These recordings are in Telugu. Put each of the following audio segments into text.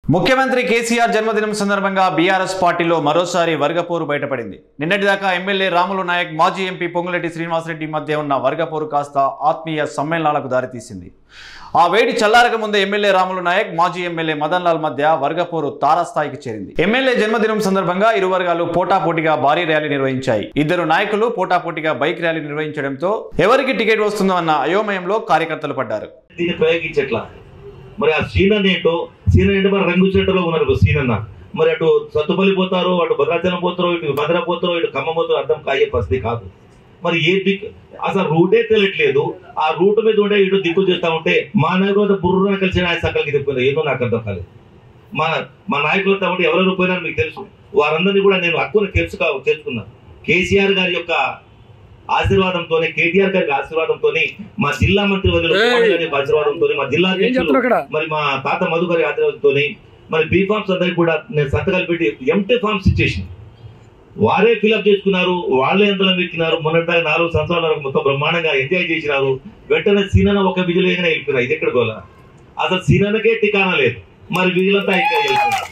ముఖ్యమంత్రి కేసీఆర్ జన్మదినం సందర్భంగా బీఆర్ఎస్ పార్టీలో మరోసారి వర్గపోరు బయటపడింది నిన్నటిదాకా ఎమ్మెల్యే రాములు నాయక్ మాజీ ఎంపీ పొంగులెట్టి శ్రీనివాసరెడ్డి మధ్య ఉన్న వర్గపోరు కాస్త ఆత్మీయ సమ్మేళనాలకు దారితీసింది ఆ వేడి చల్లారక ముందే ఎమ్మెల్యే రాములు నాయక్ మాజీ ఎమ్మెల్యే మదన్ లాల్ మధ్య వర్గపోరు తారాస్థాయికి చేరింది ఎమ్మెల్యే జన్మదినం సందర్భంగా ఇరు వర్గాలు పోటాపోటీగా భారీ ర్యాలీ నిర్వహించాయి ఇద్దరు నాయకులు పోటాపోటీగా బైక్ ర్యాలీ నిర్వహించడంతో ఎవరికి టికెట్ వస్తుందో అన్న అయోమయంలో కార్యకర్తలు పడ్డారు దీన్ని ప్రయోగించట్లా మరి ఆ సీన్ అన్న ఏంటో సీన్ ఏంటో మరి రంగు చెట్టులో ఉన్నారు సీన్ అన్న మరి అటు సత్తుపల్లి పోతారు అటు భద్రాచలం పోతారు ఇటు భద్ర పోతారు ఇటు ఖమ్మం పోతారు అర్థం కాయే పరిస్థితి కాదు మరి ఏ దిక్కు అసలు రూటే తెలియట్లేదు ఆ రూట్ మీద ఉండే ఇటు దిక్కు చేస్తా ఉంటే మా నాయకులతో బుర్ర కలిసి ఆయన సక్కలకి తిప్పుకున్నారు ఏదో నాకు అర్థం కాలేదు మా మా నాయకులతో ఉంటే ఎవరెవరు పోయినారో మీకు తెలుసు వారందరినీ కూడా నేను హక్కును తెలుసు తెలుసుకున్నాను కేసీఆర్ గారి యొక్క ఆశీర్వాదంతోనే కేటీఆర్ గారి ఆశీర్వాదంతోనే మా జిల్లా మంత్రి వర్యులు కుమార్ గారి ఆశీర్వాదంతో మా జిల్లా ఏం చెప్తున్నారు ఇక్కడ? అధ్యక్షులు మరి మా తాత మధు గారి ఆశీర్వాదంతోనే మరి బీ ఫార్మ్స్ అందరికి కూడా నేను సంతకాలు పెట్టి ఎంటీ ఫార్మ్స్ ఇచ్చేసిన వారే ఫిలప్ చేసుకున్నారు వాళ్ళే అందులో పెట్టినారు మొన్నటి నాలుగు సంవత్సరాల వరకు మొత్తం బ్రహ్మాండంగా ఎంజాయ్ చేసినారు వెంటనే సీనన ఒక విజులేగానే వెళ్ళిపోయినా ఇది ఎక్కడ గోలా అసలు సీననకే టికానా లేదు మరి వీళ్ళంతా ఇక్కడ వెళ్తున్నారు.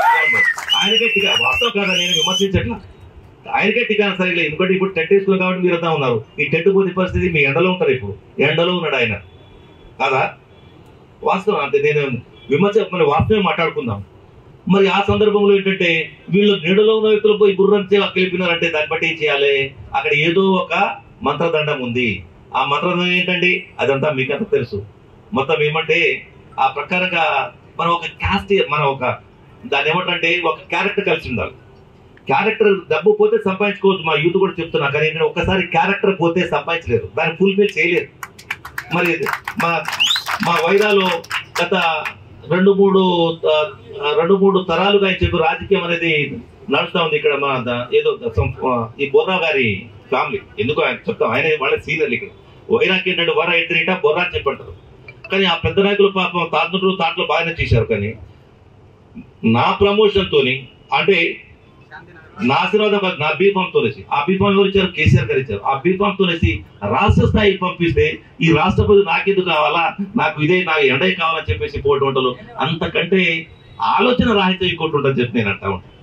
ఆయనకే టికా వాస్తవం కాదా నేను విమర్శించట్లా ఆయనకే టికానా సరిగ్గా ఎందుకంటే ఇప్పుడు టెంట్ వేసుకున్నారు కాబట్టి మీరంతా ఉన్నారు ఈ టెంట్ పోతే పరిస్థితి మీ ఎండలో ఉంటారు ఇప్పుడు ఎండలో ఉన్నాడు ఆయన కాదా వాస్తవం అంటే నేను విమర్శ మరి వాస్తవమే మాట్లాడుకుందాం మరి ఆ సందర్భంలో ఏంటంటే వీళ్ళు నీడలో ఉన్న వ్యక్తులు పోయి గుర్రం కలిపినారంటే దాన్ని బట్టి ఏం చేయాలి అక్కడ ఏదో ఒక మంత్రదండం ఉంది ఆ మంత్రదండం ఏంటండి అదంతా మీకంతా తెలుసు మొత్తం ఏమంటే ఆ ప్రకారంగా మనం ఒక క్యాస్ట్ మనం ఒక దాన్ని ఏమంటే ఒక క్యారెక్టర్ కలిసి ఉండాలి క్యారెక్టర్ డబ్బు పోతే సంపాదించుకోవచ్చు మా యూత్ కూడా చెప్తున్నా కానీ ఏంటంటే ఒక్కసారి క్యారెక్టర్ పోతే సంపాదించలేరు దాన్ని ఫుల్ఫిల్ చేయలేరు మరి మా మా వైరాలో గత రెండు మూడు ఆ, రెండు మూడు తరాలుగా అని చెప్పి రాజకీయం అనేది నడుస్తా ఉంది ఇక్కడ మన ద- ఏదో సం- ఆ, ఈ బొర్రా గారి ఫ్యామిలీ ఎందుకు ఆయన చెప్తాం ఆయన వాళ్ళ సీనియర్లు ఇక్కడ వైరాకి ఏంటంటే వర ఎదురిట బొర్రా అని చెప్పంటారు కానీ ఆ పెద్ద నాయకులు పాపం తాతలు తాటలు బాగానే చేశారు కానీ నా ప్రమోషన్ తోని అంటే నా ఆశీర్వాదం కాదు, నా బీఫామ్ తోనేసి ఆ బీఫామ్ ఎవరు ఇచ్చారు కేసీఆర్ గారు ఇచ్చారు ఆ బీఫామ్ తోనేసి రాష్ట్ర స్థాయికి పంపిస్తే ఈ రాష్ట్రపతి నాకెందుకు కావాలా నాకు ఇదే నాకు ఎండే కావాలని చెప్పేసి పోటీ ఉంటారు అంతకంటే ఆలోచన రాహిత్యం ఇంకోటి ఉంటుంది చెప్పి నేను అంటా ఉంటాను